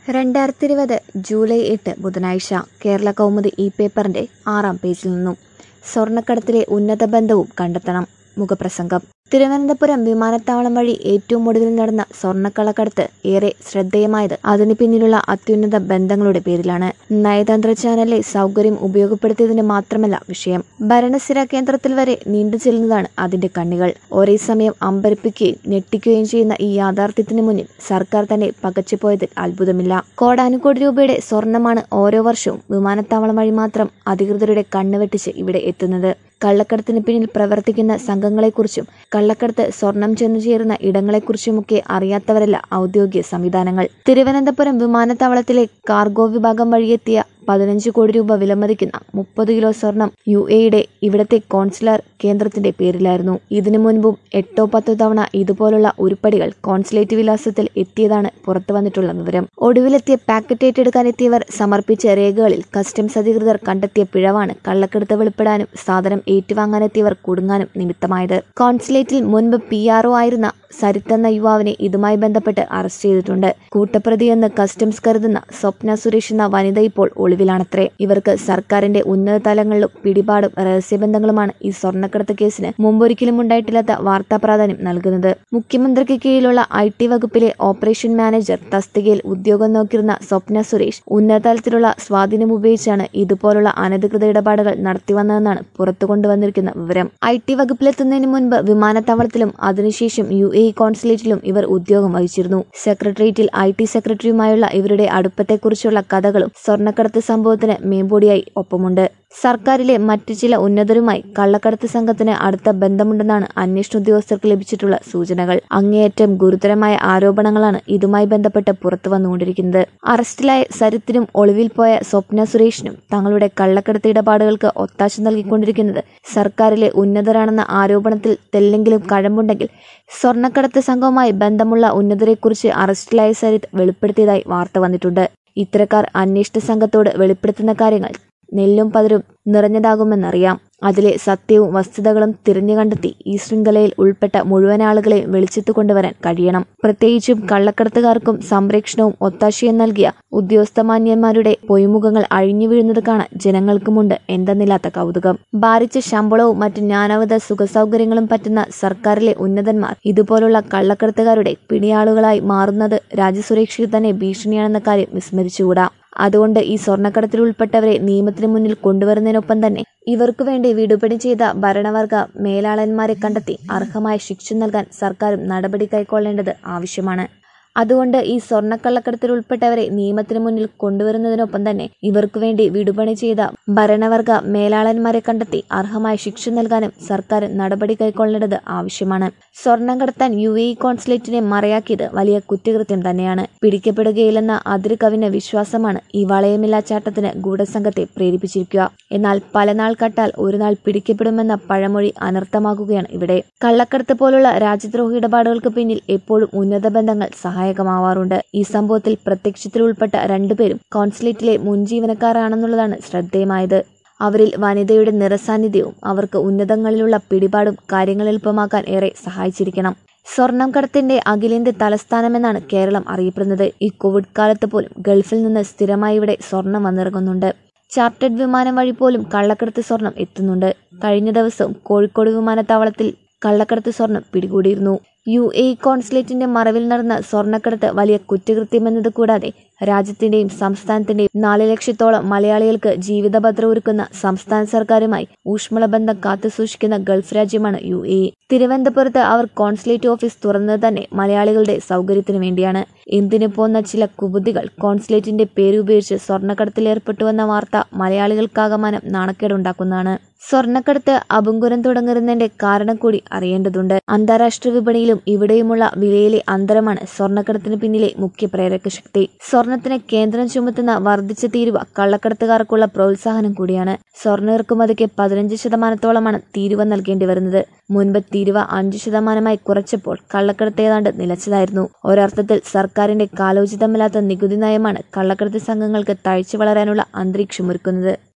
രണ്ടായിരത്തി ഇരുപത് ജൂലൈ എട്ട് ബുധനാഴ്ച കേരള കൗമുദി ഈ പേപ്പറിന്റെ ആറാം പേജിൽ നിന്നും സ്വർണ്ണക്കടത്തിലെ ഉന്നത ബന്ധവും കണ്ടെത്തണം മുഖപ്രസംഗം തിരുവനന്തപുരം വിമാനത്താവളം വഴി ഏറ്റവും ഒടുവിൽ നടന്ന സ്വർണ്ണക്കള്ളക്കടത്ത് ഏറെ ശ്രദ്ധേയമായത് അതിന് പിന്നിലുള്ള അത്യുന്നത ബന്ധങ്ങളുടെ പേരിലാണ് നയതന്ത്ര ചാനലിലെ സൗകര്യം ഉപയോഗപ്പെടുത്തിയതിന് മാത്രമല്ല വിഷയം ഭരണസ്ഥിര കേന്ദ്രത്തിൽ വരെ നീണ്ടു ചെല്ലുന്നതാണ് അതിന്റെ കണ്ണികൾ ഒരേ സമയം അമ്പരപ്പിക്കുകയും ഞെട്ടിക്കുകയും ചെയ്യുന്ന ഈ യാഥാർത്ഥ്യത്തിന് മുന്നിൽ സർക്കാർ തന്നെ പകച്ചുപോയതിൽ അത്ഭുതമില്ല കോടാനുകോടി രൂപയുടെ സ്വർണമാണ് ഓരോ വർഷവും വിമാനത്താവളം വഴി മാത്രം അധികൃതരുടെ കണ്ണുവെട്ടിച്ച് ഇവിടെ എത്തുന്നത് കള്ളക്കടത്തിന് പിന്നിൽ പ്രവർത്തിക്കുന്ന സംഘങ്ങളെക്കുറിച്ചും കള്ളക്കടത്ത് സ്വർണം ചെന്നു ചേരുന്ന ഇടങ്ങളെക്കുറിച്ചുമൊക്കെ അറിയാത്തവരല്ല ഔദ്യോഗിക സംവിധാനങ്ങൾ തിരുവനന്തപുരം വിമാനത്താവളത്തിലെ കാർഗോ വിഭാഗം വഴിയെത്തിയ പതിനഞ്ച് കോടി രൂപ വിലമതിക്കുന്ന മുപ്പത് കിലോ സ്വർണം യു എയുടെ ഇവിടത്തെ കോൺസുലർ കേന്ദ്രത്തിന്റെ പേരിലായിരുന്നു ഇതിനു മുൻപും എട്ടോ പത്തോ തവണ ഇതുപോലുള്ള ഉരുപ്പടികൾ കോൺസുലേറ്റ് വിലാസത്തിൽ എത്തിയതാണ് പുറത്തു വന്നിട്ടുള്ള വിവരം ഒടുവിലെത്തിയ പാക്കറ്റ് ഏറ്റെടുക്കാൻ എത്തിയവർ സമർപ്പിച്ച രേഖകളിൽ കസ്റ്റംസ് അധികൃതർ കണ്ടെത്തിയ പിഴവാണ് കള്ളക്കടത്ത് വെളിപ്പെടാനും സാധനം ഏറ്റുവാങ്ങാനെത്തിയവർ കുടുങ്ങാനും നിമിത്തമായത് കോൺസുലേറ്റിൽ മുൻപ് പി ആർഒ ആയിരുന്ന സരിത്ത് എന്ന യുവാവിനെ ഇതുമായി ബന്ധപ്പെട്ട് അറസ്റ്റ് ചെയ്തിട്ടുണ്ട് കൂട്ടപ്രതിയെന്ന് കസ്റ്റംസ് കരുതുന്ന സ്വപ്ന സുരേഷ് എന്ന വനിത ഇപ്പോൾ ഒളിവിലാണത്രേ ഇവർക്ക് സർക്കാരിന്റെ ഉന്നത തലങ്ങളിലും പിടിപാടും രഹസ്യബന്ധങ്ങളുമാണ് ഈ സ്വർണ്ണക്കടത്ത് കേസിന് മുമ്പൊരിക്കലും ഉണ്ടായിട്ടില്ലാത്ത വാർത്താ പ്രാധാന്യം നൽകുന്നത് മുഖ്യമന്ത്രിക്ക് കീഴിലുള്ള ഐ ടി വകുപ്പിലെ ഓപ്പറേഷൻ മാനേജർ തസ്തികയിൽ ഉദ്യോഗം നോക്കിയിരുന്ന സ്വപ്ന സുരേഷ് ഉന്നതതലത്തിലുള്ള സ്വാധീനം ഉപയോഗിച്ചാണ് ഇതുപോലുള്ള അനധികൃത ഇടപാടുകൾ നടത്തിവന്നതെന്നാണ് പുറത്തു കൊണ്ടുവന്നിരിക്കുന്ന വിവരം ഐ ടി വകുപ്പിലെത്തുന്നതിന് മുൻപ് വിമാനത്താവളത്തിലും അതിനുശേഷം യു എ കോൺസുലേറ്റിലും ഇവർ ഉദ്യോഗം വഹിച്ചിരുന്നു സെക്രട്ടേറിയറ്റിൽ ഐ ടി സെക്രട്ടറിയുമായുള്ള ഇവരുടെ അടുപ്പത്തെക്കുറിച്ചുള്ള കഥകളും സ്വർണ്ണക്കടത്ത് സംഭവത്തിന് മേമ്പൊടിയായി ഒപ്പമുണ്ട് സർക്കാരിലെ മറ്റു ചില ഉന്നതരുമായി കള്ളക്കടത്ത് സംഘത്തിന് അടുത്ത ബന്ധമുണ്ടെന്നാണ് അന്വേഷണ ഉദ്യോഗസ്ഥർക്ക് ലഭിച്ചിട്ടുള്ള സൂചനകൾ അങ്ങേയറ്റം ഗുരുതരമായ ആരോപണങ്ങളാണ് ഇതുമായി ബന്ധപ്പെട്ട് പുറത്തു വന്നുകൊണ്ടിരിക്കുന്നത് അറസ്റ്റിലായ സരിത്തിനും ഒളിവിൽ പോയ സ്വപ്ന സുരേഷിനും തങ്ങളുടെ കള്ളക്കടത്ത് ഇടപാടുകൾക്ക് ഒത്താശ നൽകിക്കൊണ്ടിരിക്കുന്നത് സർക്കാരിലെ ഉന്നതരാണെന്ന ആരോപണത്തിൽ തെല്ലെങ്കിലും കഴമ്പുണ്ടെങ്കിൽ സ്വർണ്ണക്കടത്ത് സംഘവുമായി ബന്ധമുള്ള ഉന്നതരെക്കുറിച്ച് അറസ്റ്റിലായ സരിത്ത് വെളിപ്പെടുത്തിയതായി വാർത്ത വന്നിട്ടുണ്ട് ഇത്തരക്കാർ അന്വേഷണ സംഘത്തോട് വെളിപ്പെടുത്തുന്ന കാര്യങ്ങൾ നെല്ലും പതരും നിറഞ്ഞതാകുമെന്നറിയാം അതിലെ സത്യവും വസ്തുതകളും തിരഞ്ഞു കണ്ടെത്തി ഈ ശൃംഖലയിൽ ഉൾപ്പെട്ട മുഴുവൻ ആളുകളെയും വെളിച്ചത്ത് കൊണ്ടുവരാൻ കഴിയണം പ്രത്യേകിച്ചും കള്ളക്കടത്തുകാർക്കും സംരക്ഷണവും ഒത്താശയും നൽകിയ ഉദ്യോഗസ്ഥമാന്യന്മാരുടെ പൊയ്മുഖങ്ങൾ അഴിഞ്ഞു വീഴുന്നത് കാണാൻ ജനങ്ങൾക്കുമുണ്ട് എന്തെന്നില്ലാത്ത കൗതുകം ഭാരിച്ച ശമ്പളവും മറ്റു ജ്ഞാനവത സുഖസൗകര്യങ്ങളും പറ്റുന്ന സർക്കാരിലെ ഉന്നതന്മാർ ഇതുപോലുള്ള കള്ളക്കടത്തുകാരുടെ പിണിയാളുകളായി മാറുന്നത് രാജ്യസുരക്ഷയ്ക്ക് തന്നെ ഭീഷണിയാണെന്ന കാര്യം വിസ്മരിച്ചുകൂടാ അതുകൊണ്ട് ഈ സ്വർണ്ണക്കടത്തിൽ ഉൾപ്പെട്ടവരെ നിയമത്തിന് മുന്നിൽ കൊണ്ടുവരുന്നതിനൊപ്പം തന്നെ ഇവർക്കു വേണ്ടി വിടുപണി ചെയ്ത ഭരണവർഗ മേലാളന്മാരെ കണ്ടെത്തി അർഹമായ ശിക്ഷ നൽകാൻ സർക്കാരും നടപടി കൈക്കൊള്ളേണ്ടത് ആവശ്യമാണ് അതുകൊണ്ട് ഈ സ്വർണ്ണക്കള്ളക്കടത്തിൽ ഉൾപ്പെട്ടവരെ നിയമത്തിന് മുന്നിൽ കൊണ്ടുവരുന്നതിനൊപ്പം തന്നെ ഇവർക്കു വേണ്ടി വിടുപണി ചെയ്ത ഭരണവർഗ മേലാളന്മാരെ കണ്ടെത്തി അർഹമായ ശിക്ഷ നൽകാനും സർക്കാർ നടപടി കൈക്കൊള്ളേണ്ടത് ആവശ്യമാണ് സ്വർണം കടത്താൻ യു എ കോൺസുലേറ്റിനെ മറയാക്കിയത് വലിയ കുറ്റകൃത്യം തന്നെയാണ് പിടിക്കപ്പെടുകയില്ലെന്ന അതിര് കവിഞ്ഞ വിശ്വാസമാണ് ഈ വളയമില്ലാച്ചാട്ടത്തിന് ഗൂഢസംഘത്തെ പ്രേരിപ്പിച്ചിരിക്കുക എന്നാൽ പല നാൾ കട്ടാൽ ഒരു നാൾ പിടിക്കപ്പെടുമെന്ന പഴമൊഴി അനർത്ഥമാകുകയാണ് ഇവിടെ കള്ളക്കടത്ത് പോലുള്ള രാജ്യദ്രോഹ ഇടപാടുകൾക്ക് പിന്നിൽ എപ്പോഴും ഉന്നത ബന്ധങ്ങൾ സഹായകമാവാറുണ്ട് ഈ സംഭവത്തിൽ പ്രത്യക്ഷത്തിൽ ഉൾപ്പെട്ട രണ്ടുപേരും കോൺസുലേറ്റിലെ മുൻ ജീവനക്കാരാണെന്നുള്ളതാണ് ശ്രദ്ധേയമായത് അവരിൽ വനിതയുടെ നിറസാന്നിധ്യവും അവർക്ക് ഉന്നതങ്ങളിലുള്ള പിടിപാടും കാര്യങ്ങൾ എളുപ്പമാക്കാൻ ഏറെ സഹായിച്ചിരിക്കണം സ്വർണം കടത്തിന്റെ അഖിലേന്ത്യ തലസ്ഥാനമെന്നാണ് കേരളം അറിയപ്പെടുന്നത് ഈ കോവിഡ് കാലത്ത് പോലും ഗൾഫിൽ നിന്ന് സ്ഥിരമായി ഇവിടെ സ്വർണം വന്നിറങ്ങുന്നുണ്ട് ചാർട്ടേഡ് വിമാനം വഴി പോലും കള്ളക്കടത്ത് സ്വർണം എത്തുന്നുണ്ട് കഴിഞ്ഞ ദിവസവും കോഴിക്കോട് വിമാനത്താവളത്തിൽ കള്ളക്കടത്ത് സ്വർണം പിടികൂടിയിരുന്നു യു എ കോൺസുലേറ്റിന്റെ മറവിൽ നടന്ന സ്വർണ്ണക്കടത്ത് വലിയ കുറ്റകൃത്യമെന്നത് കൂടാതെ രാജ്യത്തിന്റെയും സംസ്ഥാനത്തിന്റെയും നാല് ലക്ഷത്തോളം മലയാളികൾക്ക് ജീവിതഭദ്ര ഒരുക്കുന്ന സംസ്ഥാന സർക്കാരുമായി ഊഷ്മള ബന്ധം കാത്തുസൂക്ഷിക്കുന്ന ഗൾഫ് രാജ്യമാണ് യു എ തിരുവനന്തപുരത്ത് അവർ കോൺസുലേറ്റ് ഓഫീസ് തുറന്നത് തന്നെ മലയാളികളുടെ സൗകര്യത്തിനു വേണ്ടിയാണ് എന്തിനു പോന്ന ചില കുബുദ്ധികൾ കോൺസുലേറ്റിന്റെ പേരുപയോഗിച്ച് സ്വർണ്ണക്കടത്തിലേർപ്പെട്ടുവെന്ന വാർത്ത മലയാളികൾക്കാകമാനം നാണക്കേടുണ്ടാക്കുന്നതാണ് സ്വർണ്ണക്കടത്ത് അപങ്കുരം തുടങ്ങുന്നതിന്റെ കാരണം കൂടി അറിയേണ്ടതുണ്ട് അന്താരാഷ്ട്ര വിപണിയിലും ഇവിടെയുമുള്ള വിലയിലെ അന്തരമാണ് സ്വർണ്ണക്കടത്തിന് പിന്നിലെ മുഖ്യ പ്രേരക ശക്തി സ്വർണത്തിന് കേന്ദ്രം ചുമത്തുന്ന വർദ്ധിച്ച തീരുവ കള്ളക്കടത്തുകാർക്കുള്ള പ്രോത്സാഹനം കൂടിയാണ് സ്വർണ്ണ ഇറക്കുമതിക്ക് പതിനഞ്ച് ശതമാനത്തോളമാണ് തീരുവ നൽകേണ്ടി വരുന്നത് മുൻപ് തീരുവ അഞ്ചു ശതമാനമായി കുറച്ചപ്പോൾ കള്ളക്കടത്ത് ഏതാണ്ട് നിലച്ചതായിരുന്നു ഒരർത്ഥത്തിൽ സർക്കാരിന്റെ കാലോചിതമല്ലാത്ത നികുതി നയമാണ് കള്ളക്കടത്ത് സംഘങ്ങൾക്ക് തഴച്ചു വളരാനുള്ള അന്തരീക്ഷമൊരുക്കുന്നത്